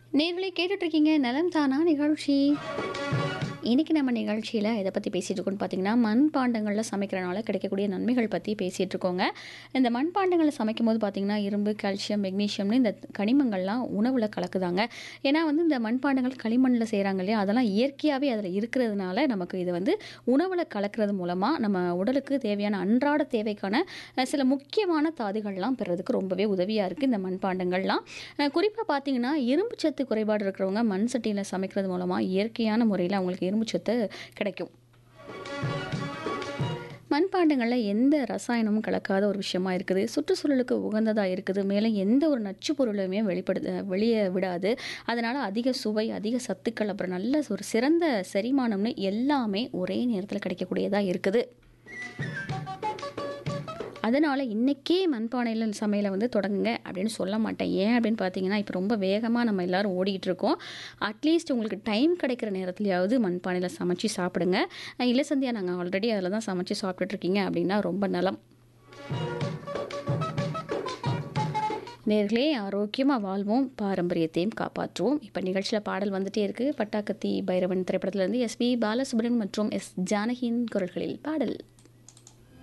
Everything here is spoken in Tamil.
நேர்களை கேட்டுட்டு இருக்கீங்க நலம் தானா நிகழ்ச்சி இன்னைக்கு நம்ம நிகழ்ச்சியில் எதை பற்றி பேசிகிட்டு இருக்கோம்னு பார்த்தீங்கன்னா மண்பாண்டங்களில் சமைக்கிறனால கிடைக்கக்கூடிய நன்மைகள் பற்றி பேசிகிட்டு இருக்கோங்க இந்த மண்பாண்டங்களில் சமைக்கும் போது பார்த்தீங்கன்னா இரும்பு கால்சியம் மெக்னீஷியம்னு இந்த கனிமங்கள்லாம் உணவில் கலக்குதாங்க ஏன்னா வந்து இந்த மண்பாண்டங்கள் களிமண்ணில் செய்கிறாங்க இல்லையா அதெல்லாம் இயற்கையாகவே அதில் இருக்கிறதுனால நமக்கு இது வந்து உணவில் கலக்கிறது மூலமாக நம்ம உடலுக்கு தேவையான அன்றாட தேவைக்கான அஹ், சில முக்கியமான தாதுகள்லாம் பெறதுக்கு ரொம்பவே உதவியாக இருக்குது இந்த மண்பாண்டங்கள்லாம் குறிப்பாக பார்த்தீங்கன்னா இரும்பு சத்து குறைபாடு இருக்கிறவங்க மண் சட்டியில் சமைக்கிறது மூலமாக இயற்கையான முறையில் அவங்களுக்கு இரும்பு சத்து கிடைக்கும் மண்பாண்டங்களில் எந்த ரசாயனமும் கலக்காத ஒரு விஷயமா இருக்குது சுற்றுச்சூழலுக்கு உகந்ததாக இருக்குது மேலும் எந்த ஒரு நச்சு பொருளுமே வெளிப்படுத்த வெளியே விடாது அதனால் அதிக சுவை அதிக சத்துக்கள் அப்புறம் நல்ல ஒரு சிறந்த செரிமானம்னு எல்லாமே ஒரே நேரத்தில் கிடைக்கக்கூடியதாக இருக்குது அதனால் இன்றைக்கே மண்பானையில் சமையலை வந்து தொடங்குங்க அப்படின்னு சொல்ல மாட்டேன் ஏன் அப்படின்னு பார்த்தீங்கன்னா இப்போ ரொம்ப வேகமாக நம்ம எல்லாரும் ஓடிக்கிட்டு இருக்கோம் அட்லீஸ்ட் உங்களுக்கு டைம் கிடைக்கிற நேரத்துலையாவது மண்பானையில் சமைச்சு சாப்பிடுங்க அஹ் இல்லை சந்தியா நாங்கள் ஆல்ரெடி அதில் தான் சமைச்சு சாப்பிட்டுட்டு இருக்கீங்க அப்படின்னா ரொம்ப நலம் நேர்களே ஆரோக்கியமாக வாழ்வோம் பாரம்பரியத்தையும் காப்பாற்றுவோம் இப்போ நிகழ்ச்சியில் பாடல் வந்துட்டே இருக்குது பட்டாக்கத்தி பைரவன் திரைப்படத்திலிருந்து எஸ்பி பாலசுப்ரமணியன் மற்றும் எஸ் ஜானகியின் குரல்களில் பாடல்